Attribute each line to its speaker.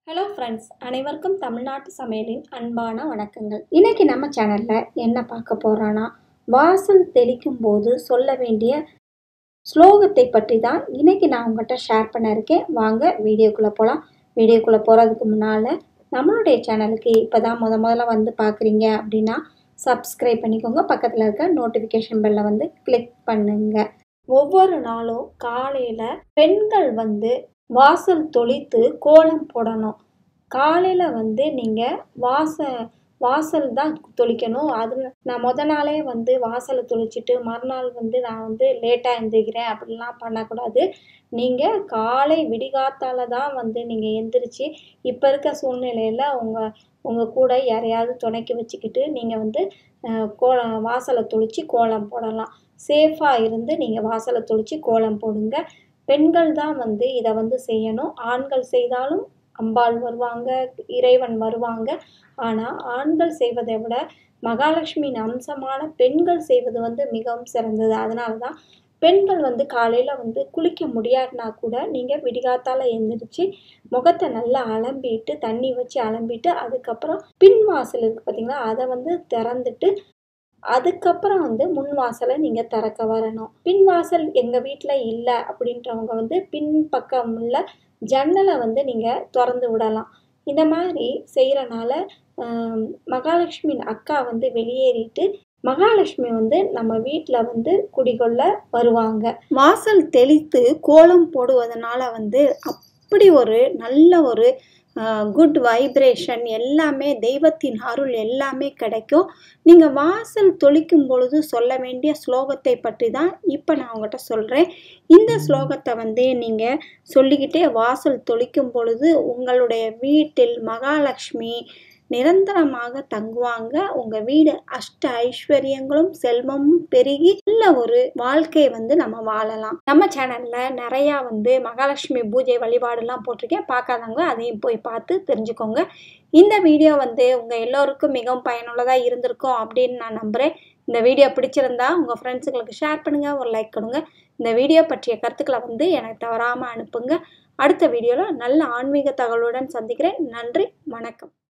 Speaker 1: hello friends அனைவருக்கும் தமிழ்நாட்டு சமையலின் அன்பான வணக்கங்கள் இன்னைக்கு நம்ம சேனலில் என்ன பார்க்க போகிறோன்னா வாசல் தெளிக்கும் போது சொல்ல வேண்டிய ஸ்லோகத்தை பற்றி தான் இன்னைக்கு நான் உங்கள்கிட்ட ஷேர் பண்ண இருக்கேன் வாங்க வீடியோக்குள்ளே போகலாம் வீடியோக்குள்ளே போகிறதுக்கு முன்னால் நம்மளுடைய சேனலுக்கு இப்போ தான் முத முதல்ல வந்து பார்க்குறீங்க அப்படின்னா சப்ஸ்கிரைப் பண்ணிக்கோங்க பக்கத்தில் இருக்க நோட்டிஃபிகேஷன் பெல்லை வந்து கிளிக் பண்ணுங்க ஒவ்வொரு நாளும் காலையில் பெண்கள் வந்து வாசல் தொளித்து கோலம் போடணும் காலையில் வந்து நீங்கள் வாச வாசல் தான் தொளிக்கணும் அது நான் முத நாளே வந்து வாசலை தொளிச்சிட்டு மறுநாள் வந்து நான் வந்து லேட்டாக எழுந்திரிக்கிறேன் அப்படிலாம் பண்ணக்கூடாது நீங்கள் காலை விடிகாத்தால தான் வந்து நீங்கள் எந்திரிச்சு இப்போ இருக்க சூழ்நிலையில் உங்கள் உங்கள் கூட யாரையாவது துணைக்கி வச்சுக்கிட்டு நீங்கள் வந்து அஹ், கோலம் வாசலை தொளிச்சு கோலம் போடலாம் சேஃபாக இருந்து நீங்கள் வாசலை தொளிச்சு கோலம் போடுங்க பெண்கள் தான் வந்து இதை வந்து செய்யணும் ஆண்கள் செய்தாலும் அம்பாள் வருவாங்க இறைவன் வருவாங்க ஆனால் ஆண்கள் செய்வதை விட மகாலட்சுமியின் அம்சமான பெண்கள் செய்வது வந்து மிகவும் சிறந்தது அதனால தான் பெண்கள் வந்து காலையில் வந்து குளிக்க முடியாதுனா கூட நீங்கள் விடிகாத்தால எழுந்திரிச்சு முகத்தை நல்லா அலம்பிட்டு தண்ணி வச்சு அலம்பிட்டு அதுக்கப்புறம் பின் வாசல் இருக்குது பார்த்தீங்களா அதை வந்து திறந்துட்டு அதுக்கப்புறம் வந்து முன் வாசலை நீங்கள் திறக்க வரணும் பின் வாசல் எங்கள் வீட்டில் இல்லை அப்படின்றவங்க வந்து பின் பக்கம் உள்ள ஜன்னலை வந்து நீங்கள் திறந்து விடலாம் இந்த மாதிரி செய்கிறனால மகாலட்சுமியின் அக்கா வந்து வெளியேறிட்டு மகாலட்சுமி வந்து நம்ம வீட்டில் வந்து குடிகொள்ள வருவாங்க வாசல் தெளித்து கோலம் போடுவதனால வந்து அப்படி ஒரு நல்ல ஒரு குட் வைப்ரேஷன் எல்லாமே தெய்வத்தின் அருள் எல்லாமே கிடைக்கும் நீங்கள் வாசல் தொளிக்கும் பொழுது சொல்ல வேண்டிய ஸ்லோகத்தை பற்றி தான் இப்போ நான் உங்கள்கிட்ட சொல்கிறேன் இந்த ஸ்லோகத்தை வந்து நீங்கள் சொல்லிக்கிட்டே வாசல் தொளிக்கும் பொழுது உங்களுடைய வீட்டில் மகாலட்சுமி நிரந்தரமாக தங்குவாங்க உங்க வீடு அஷ்ட ஐஸ்வர்யங்களும் செல்வமும் பெருகி நல்ல ஒரு வாழ்க்கை வந்து நம்ம வாழலாம் நம்ம சேனல்ல நிறைய வந்து மகாலட்சுமி பூஜை வழிபாடுலாம் போட்டிருக்கேன் பார்க்காதவங்க அதையும் போய் பார்த்து தெரிஞ்சுக்கோங்க இந்த வீடியோ வந்து உங்க எல்லோருக்கும் மிகவும் பயனுள்ளதாக இருந்திருக்கும் அப்படின்னு நான் நம்புறேன் இந்த வீடியோ பிடிச்சிருந்தா உங்கள் ஃப்ரெண்ட்ஸுங்களுக்கு ஷேர் பண்ணுங்கள் ஒரு லைக் கொடுங்க இந்த வீடியோ பற்றிய கருத்துக்களை வந்து எனக்கு தவறாமல் அனுப்புங்க அடுத்த வீடியோவில் நல்ல ஆன்மீக தகவலுடன் சந்திக்கிறேன் நன்றி வணக்கம்